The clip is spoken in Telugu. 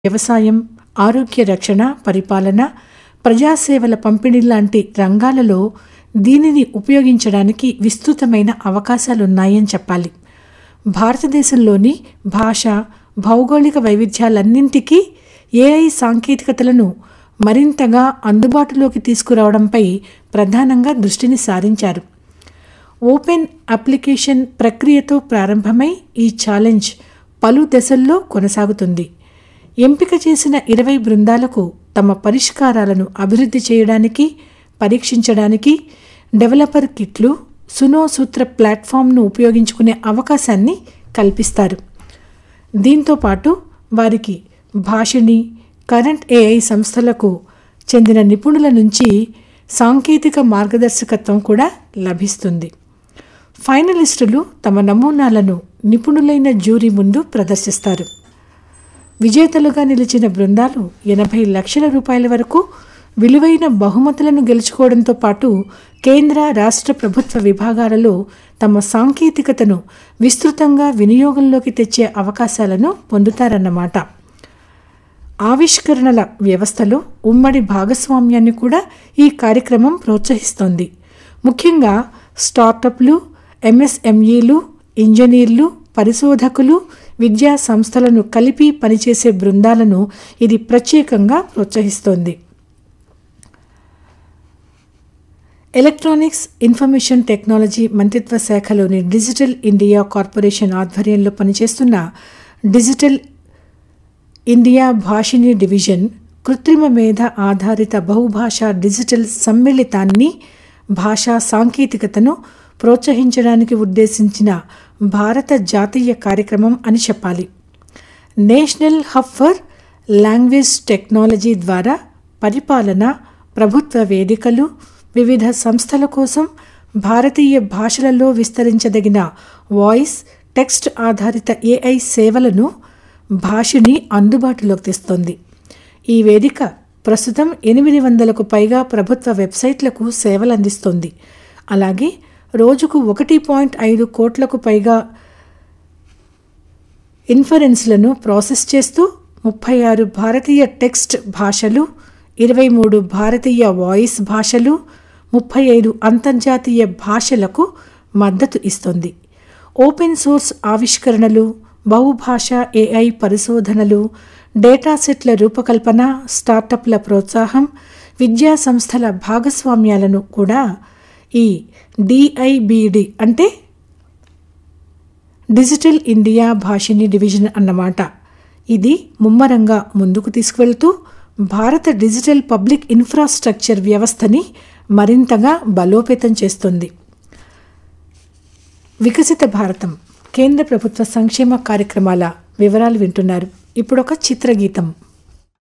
వ్యవసాయం ఆరోగ్య రక్షణ పరిపాలన ప్రజాసేవల పంపిణీ లాంటి రంగాలలో దీనిని ఉపయోగించడానికి విస్తృతమైన అవకాశాలున్నాయని చెప్పాలి భారతదేశంలోని భాష భౌగోళిక వైవిధ్యాలన్నింటికీ ఏఐ సాంకేతికతలను మరింతగా అందుబాటులోకి తీసుకురావడంపై ప్రధానంగా దృష్టిని సారించారు ఓపెన్ అప్లికేషన్ ప్రక్రియతో ప్రారంభమై ఈ ఛాలెంజ్ పలు దశల్లో కొనసాగుతుంది ఎంపిక చేసిన ఇరవై బృందాలకు తమ పరిష్కారాలను అభివృద్ధి చేయడానికి పరీక్షించడానికి డెవలపర్ కిట్లు సునో సూత్ర ప్లాట్ఫామ్ను ఉపయోగించుకునే అవకాశాన్ని కల్పిస్తారు దీంతో పాటు వారికి భాషని కరెంట్ ఏఐ సంస్థలకు చెందిన నిపుణుల నుంచి సాంకేతిక మార్గదర్శకత్వం కూడా లభిస్తుంది ఫైనలిస్టులు తమ నమూనాలను నిపుణులైన జ్యూరీ ముందు ప్రదర్శిస్తారు విజేతలుగా నిలిచిన బృందాలు ఎనభై లక్షల రూపాయల వరకు విలువైన బహుమతులను గెలుచుకోవడంతో పాటు కేంద్ర రాష్ట్ర ప్రభుత్వ విభాగాలలో తమ సాంకేతికతను విస్తృతంగా వినియోగంలోకి తెచ్చే అవకాశాలను పొందుతారన్నమాట ఆవిష్కరణల వ్యవస్థలో ఉమ్మడి భాగస్వామ్యాన్ని కూడా ఈ కార్యక్రమం ప్రోత్సహిస్తోంది ముఖ్యంగా స్టార్టప్లు ఎంఎస్ఎంఈలు ఇంజనీర్లు పరిశోధకులు విద్యా సంస్థలను కలిపి పనిచేసే బృందాలను ఇది ప్రత్యేకంగా ప్రోత్సహిస్తోంది ఎలక్ట్రానిక్స్ ఇన్ఫర్మేషన్ టెక్నాలజీ మంత్రిత్వ శాఖలోని డిజిటల్ ఇండియా కార్పొరేషన్ ఆధ్వర్యంలో పనిచేస్తున్న డిజిటల్ ఇండియా భాషిని డివిజన్ కృత్రిమ మేధ ఆధారిత బహుభాషా డిజిటల్ సమ్మిళితాన్ని భాషా సాంకేతికతను ప్రోత్సహించడానికి ఉద్దేశించిన భారత జాతీయ కార్యక్రమం అని చెప్పాలి national hub for language technology ద్వారా పరిపాలన ప్రభుత్వ వేదికలు వివిధ సంస్థల కోసం భారతీయ భాషలలో విస్తరించదగిన వాయిస్ టెక్స్ట్ ఆధారిత ఏఐ సేవలను భాషని అందుబాటులోకి తెస్తోంది ఈ వేదిక ప్రస్తుతం ఎనిమిది వందలకు పైగా ప్రభుత్వ వెబ్సైట్లకు సేవలు అందిస్తోంది అలాగే రోజుకు ఒకటి పాయింట్ ఐదు కోట్లకు పైగా ఇన్ఫరెన్స్లను ప్రాసెస్ చేస్తూ ముప్పై ఆరు భారతీయ టెక్స్ట్ భాషలు ఇరవై మూడు భారతీయ వాయిస్ భాషలు ముప్పై ఐదు అంతర్జాతీయ భాషలకు మద్దతు ఇస్తుంది ఓపెన్ సోర్స్ ఆవిష్కరణలు బహుభాష ఏఐ పరిశోధనలు డేటా సెట్ల రూపకల్పన స్టార్టప్ల ప్రోత్సాహం విద్యా సంస్థల భాగస్వామ్యాలను కూడా ఈ డిఐబిడి అంటే డిజిటల్ ఇండియా భాషిని డివిజన్ అన్నమాట ఇది ముమ్మరంగా ముందుకు తీసుకువెళ్తూ భారత డిజిటల్ పబ్లిక్ ఇన్ఫ్రాస్ట్రక్చర్ వ్యవస్థని మరింతగా బలోపేతం చేస్తుంది వికసిత భారతం కేంద్ర ప్రభుత్వ సంక్షేమ కార్యక్రమాల వివరాలు వింటున్నారు ఇప్పుడొక చిత్రగీతం